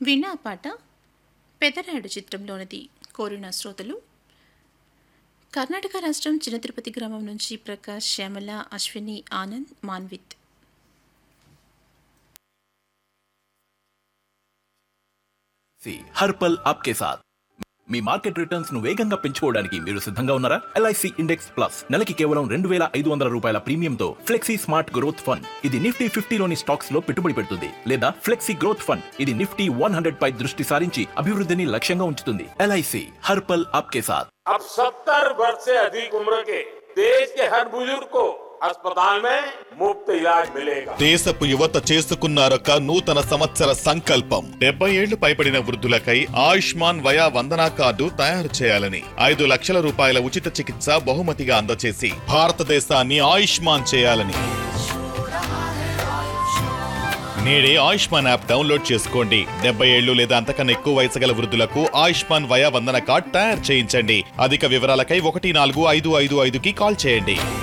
విన్నా పాట పెదరాయుడు చిత్రంలోనిది కోరిన శ్రోతలు కర్ణాటక రాష్ట్రం చిన్న తిరుపతి గ్రామం నుంచి ప్రకాష్ శ్యామల అశ్విని ఆనంద్ మాన్విత్ సి హర్ పల్ ఆప్కే సాత్ మీ మార్కెట్ రిటర్న్స్ ను వేగంగా పెంచుకోవడానికి మీరు సిద్ధంగా ఉన్నారా ఎల్ఐసి ఇండెక్స్ ప్లస్ నెలకి కేవలం రెండు వేల ఐదు వందల రూపాయల ప్రీమియంతో ఫ్లెక్సీ స్మార్ట్ గ్రోత్ ఫండ్ ఇది నిఫ్టీ ఫిఫ్టీలోని స్టాక్స్ లో పెట్టుబడి పెడుతుంది లేదా ఫ్లెక్సీ గ్రోత్ ఫండ్ ఇది నిఫ్టీ వన్ హండ్రెడ్ పై దృష్టి సారించి అభివృద్ధిని లక్ష్యంగా ఉంచుతుంది ఎల్ఐసి హర్ పల్ ఆప్కే సాత్ अब 70 वर्ष से अधिक उम्र के देश के हर बुजुर्ग को अस्पताल में मुफ्त इलाज मिलेगा దేశపు యువత చేసుకున్నారొక నూతన సంవత్సర సంకల్పం డెబ్బై ఏళ్లు పైబడిన వృద్ధులకై ఆయుష్మాన్ వయా వందనా కార్డు తయారు చేయాలని ఐదు లక్షల రూపాయల ఉచిత చికిత్స బహుమతిగా అందచేసి భారతదేశాన్ని ఆయుష్మాన్ చేయాలని నేడే ఆయుష్మాన్ యాప్ డౌన్లోడ్ చేసుకోండి డెబ్బై ఏళ్లు లేదా అంతకన్నా ఎక్కువ వయసు గల వృద్ధులకు ఆయుష్మాన్ వయా వందన కార్డ్ తయారు చేయించండి అధిక వివరాలకై ఒకటి నాలుగు ఐదు ఐదు ఐదుకి కాల్ చేయండి